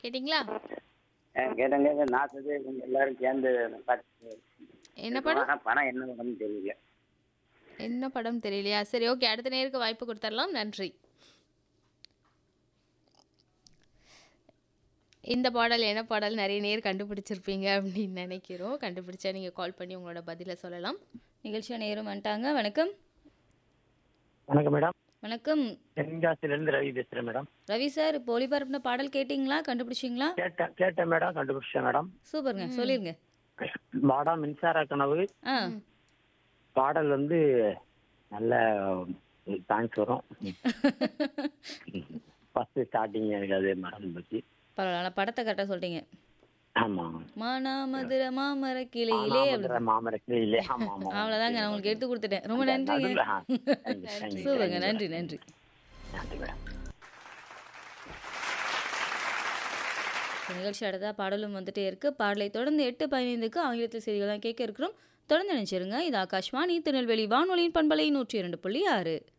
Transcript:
கேட்டிங்களா கேட்டேன் கேட்டேன் நான் சொல்லி இவங்க எல்லாரும் சேர்ந்து பார்த்து என்ன படம் ஆனா பணம் என்ன படம்னு தெரியல என்ன படம் தெரியலையா சரி ஓகே அடுத்த நேருக்கு வாய்ப்பு கொடுத்துடலாம் நன்றி இந்த பாடல் என்ன பாடல் நிறைய நேர் கண்டுபிடிச்சிருப்பீங்க அப்படின்னு நினைக்கிறோம் கண்டுபிடிச்சா நீங்கள் கால் பண்ணி உங்களோட பதிலை சொல்லலாம் நிகழ்ச்சியாக நேரம் வந்துட்டாங்க வணக்கம் வணக்கம் மேடம் வணக்கம் தென்காசிலேருந்து ரவி பேசுகிறேன் மேடம் ரவி சார் இப்போ ஒளிபரப்பின பாடல் கேட்டிங்களா கண்டுபிடிச்சிங்களா கேட்டேன் கேட்டேன் மேடம் கண்டுபிடிச்சேன் மேடம் சூப்பருங்க சொல்லிருங்க வாடா மின்சார கனவு ஆ பாடல் வந்து நல்ல தேங்க்ஸ் வரும் ஃபர்ஸ்ட் ஸ்டார்டிங் எனக்கு அது மறந்து போச்சு பரவாயில்ல ஆனா படத்தை கரெக்டாக சொல்லிட்டீங்க ஆமாம் மானாமதுர மாமர கிளையிலே அப்படி மாமரக்கிளே இல்லையே ஆமாம் ஆமாம் அவ்வளோதாங்க நான் உங்களுக்கு எடுத்து கொடுத்துட்டேன் ரொம்ப நன்றிங்க நடுவுல, ஆ, thank you, thank you, சூப்பருங்க thank you, நன்றி நன்றி நன்றி மேடம் இந்த நிகழ்ச்சி அடுத்தா பாடலும் வந்துட்டே இருக்கு பாடலை தொடர்ந்து எட்டு பதினைந்துக்கு ஆங்கிலத்தில் செய்திகள் தான் கேட்க இருக்கிறோம் தொடர்ந்து நினைச்சிருங்க இது ஆகாஷ்வாணி திருநெல்வேலி வானொலியின் பண்பலை நூற்றி இரண்டு புள்ளி ஆறு